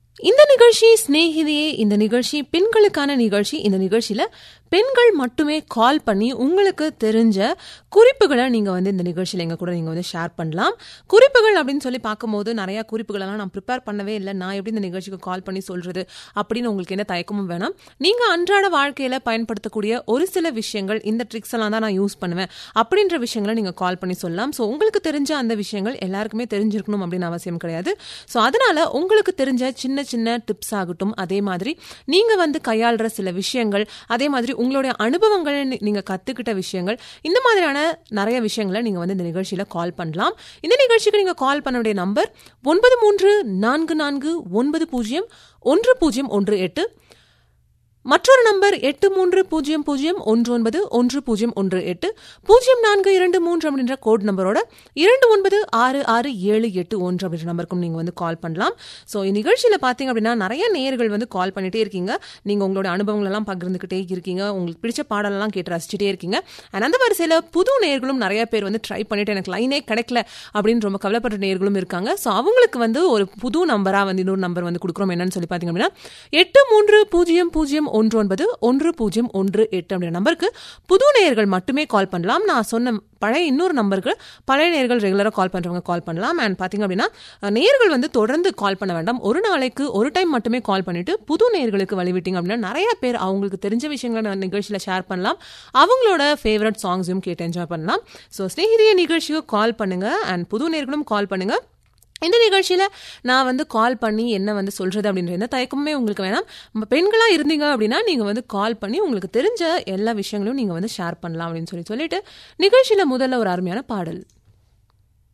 இந்த நிகழ்ச்சி சிநேகிதியே இந்த நிகழ்ச்சி பெண்களுக்கான நிகழ்ச்சி இந்த நிகழ்ச்சியில பெண்கள் மட்டுமே கால் பண்ணி உங்களுக்கு தெரிஞ்ச குறிப்புகளை நீங்க வந்து இந்த நிகழ்ச்சியில எங்க கூட நீங்க வந்து ஷேர் பண்ணலாம் குறிப்புகள் அப்படின்னு சொல்லி பார்க்கும்போது நிறைய குறிப்புகளெல்லாம் நான் ப்ரிப்பேர் பண்ணவே இல்லை நான் எப்படி இந்த நிகழ்ச்சிக்கு கால் பண்ணி சொல்றது அப்படின்னு உங்களுக்கு என்ன தயக்கமும் வேணாம் நீங்க அன்றாட வாழ்க்கையில பயன்படுத்தக்கூடிய ஒரு சில விஷயங்கள் இந்த ட்ரிக்ஸ் எல்லாம் தான் நான் யூஸ் பண்ணுவேன் அப்படின்ற விஷயங்களை நீங்க கால் பண்ணி சொல்லலாம் ஸோ உங்களுக்கு தெரிஞ்ச அந்த விஷயங்கள் எல்லாருக்குமே தெரிஞ்சிருக்கணும் அப்படின்னு அவசியம் கிடையாது ஸோ அதனால உங்களுக்கு தெரிஞ்ச சின்ன சின்ன டிப்ஸ் ஆகட்டும் அதே மாதிரி நீங்க வந்து கையாளுற சில விஷயங்கள் அதே மாதிரி உங்களுடைய அனுபவங்கள் நீங்க கத்துக்கிட்ட விஷயங்கள் இந்த மாதிரியான நிறைய விஷயங்களை நீங்க வந்து இந்த நிகழ்ச்சியில கால் பண்ணலாம் இந்த நிகழ்ச்சிக்கு நீங்க கால் பண்ண வேண்டிய நம்பர் ஒன்பது மூன்று நான்கு நான்கு ஒன்பது பூஜ்ஜியம் ஒன்று பூஜ்ஜியம் ஒன்று எட்டு மற்றொரு நம்பர் எட்டு மூன்று பூஜ்ஜியம் பூஜ்ஜியம் ஒன்று ஒன்பது ஒன்று பூஜ்ஜியம் ஒன்று எட்டு பூஜ்ஜியம் நான்கு இரண்டு மூன்று அப்படின்ற கோட் நம்பரோட இரண்டு ஒன்பது ஆறு ஆறு ஏழு எட்டு ஒன்று அப்படின்ற நம்பருக்கும் நீங்கள் வந்து கால் பண்ணலாம் ஸோ இந்நிகழ்ச்சியில் பார்த்தீங்க அப்படின்னா நிறைய நேயர்கள் வந்து கால் பண்ணிட்டே இருக்கீங்க நீங்கள் உங்களோட அனுபவங்கள் எல்லாம் பகிர்ந்துக்கிட்டே இருக்கீங்க உங்களுக்கு பிடிச்ச பாடலெல்லாம் கேட்டு ரசிச்சுட்டே இருக்கீங்க அண்ட் அந்த வரிசையில் புது நேர்களும் நிறைய பேர் வந்து ட்ரை பண்ணிட்டு எனக்கு லைனே கிடைக்கல அப்படின்னு ரொம்ப கவலைப்படுற நேர்களும் இருக்காங்க ஸோ அவங்களுக்கு வந்து ஒரு புது நம்பராக வந்து இன்னொரு நம்பர் வந்து கொடுக்குறோம் என்னன்னு சொல்லி பார்த்தீங்க அப்படின்னா எட்டு மூன்று பூஜ்ஜியம் பூஜ்ஜியம் ஒன்று ஒன்பது ஒன்று பூஜ்ஜியம் ஒன்று எட்டு அப்படின்ற நம்பருக்கு புது நேயர்கள் மட்டுமே கால் பண்ணலாம் நான் சொன்ன பழைய இன்னொரு நம்பருக்கு பழைய நேர்கள் ரெகுலராக கால் பண்ணுறவங்க கால் பண்ணலாம் அண்ட் பார்த்தீங்க அப்படின்னா நேர்கள் வந்து தொடர்ந்து கால் பண்ண வேண்டாம் ஒரு நாளைக்கு ஒரு டைம் மட்டுமே கால் பண்ணிட்டு புது நேர்களுக்கு வழிவிட்டீங்க அப்படின்னா நிறைய பேர் அவங்களுக்கு தெரிஞ்ச விஷயங்களை நிகழ்ச்சியில் ஷேர் பண்ணலாம் அவங்களோட ஃபேவரட் சாங்ஸையும் கேட்டு என்ஜாய் பண்ணலாம் ஸோ ஸ்நேகிதிய நிகழ்ச்சிக்கு கால் பண்ணுங்க அண்ட் புது நேர்களும் கால் பண்ணுங்க இந்த நிகழ்ச்சியில் நான் வந்து கால் பண்ணி என்ன வந்து சொல்கிறது அப்படின்ற எந்த தயக்கமே உங்களுக்கு வேணாம் நம்ம பெண்களாக இருந்தீங்க அப்படின்னா நீங்கள் வந்து கால் பண்ணி உங்களுக்கு தெரிஞ்ச எல்லா விஷயங்களையும் நீங்கள் வந்து ஷேர் பண்ணலாம் அப்படின்னு சொல்லி சொல்லிட்டு நிகழ்ச்சியில் முதல்ல ஒரு அருமையான பாடல்